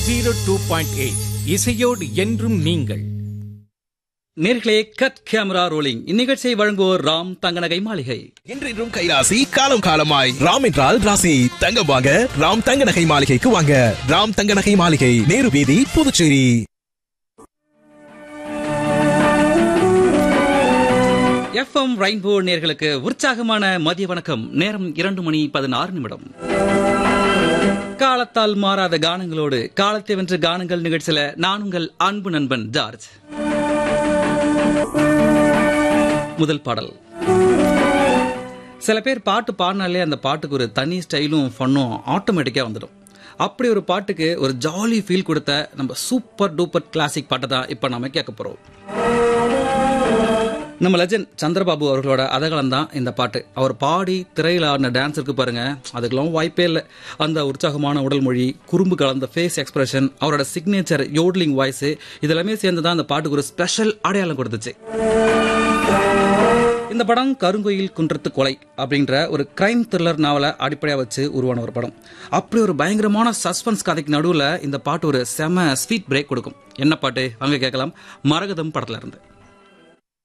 zero two point eight இசையோடு என்றும் நீங்கள் நேர்களே கட் கேமரா ரோலிங் இந்நிகழ்ச்சியை வழங்குவோர் ராம் தங்கநகை மாளிகை என்றென்றும் கைராசி காலம் காலமாய் ராம் என்றால் ராசி தங்கம் வாங்க ராம் தங்க நகை மாளிகைக்கு வாங்க ராம் தங்க நகை மாளிகை நேரு வீதி புதுச்சேரி எஃப்எம் ரெயின்போ நேர்களுக்கு உற்சாகமான மதிய வணக்கம் நேரம் இரண்டு மணி பதினாறு நிமிடம் காலத்தால் மாறாத கானங்களோடு காலத்தை வென்ற கானங்கள் நிகழ்ச்சியில நான் உங்கள் அன்பு நண்பன் ஜார்ஜ் முதல் பாடல் சில பேர் பாட்டு பாடினாலே அந்த பாட்டுக்கு ஒரு தனி ஸ்டைலும் ஃபன்னும் ஆட்டோமேட்டிக்காக வந்துடும் அப்படி ஒரு பாட்டுக்கு ஒரு ஜாலி ஃபீல் கொடுத்த நம்ம சூப்பர் டூப்பர் கிளாசிக் பாட்டை தான் இப்போ நாம கேட்க போகிறோம் நம்ம லெஜண்ட் சந்திரபாபு அவர்களோட அதகலம் தான் இந்த பாட்டு அவர் பாடி திரையில் ஆடின டான்ஸ் இருக்கு பாருங்க அதுக்கெல்லாம் வாய்ப்பே இல்லை அந்த உற்சாகமான உடல் மொழி குறும்பு கலந்த ஃபேஸ் எக்ஸ்பிரஷன் அவரோட சிக்னேச்சர் யோட்லிங் வாய்ஸ் இதெல்லாமே சேர்ந்து தான் அந்த பாட்டுக்கு ஒரு ஸ்பெஷல் அடையாளம் கொடுத்துச்சு இந்த படம் கருங்கோயில் குன்றத்து கொலை அப்படின்ற ஒரு கிரைம் த்ரில்லர் நாவலை அடிப்படையாக வச்சு உருவான ஒரு படம் அப்படி ஒரு பயங்கரமான சஸ்பென்ஸ் கதைக்கு நடுவில் இந்த பாட்டு ஒரு செம ஸ்வீட் பிரேக் கொடுக்கும் என்ன பாட்டு வாங்க கேட்கலாம் மரகதம் படத்துல இருந்து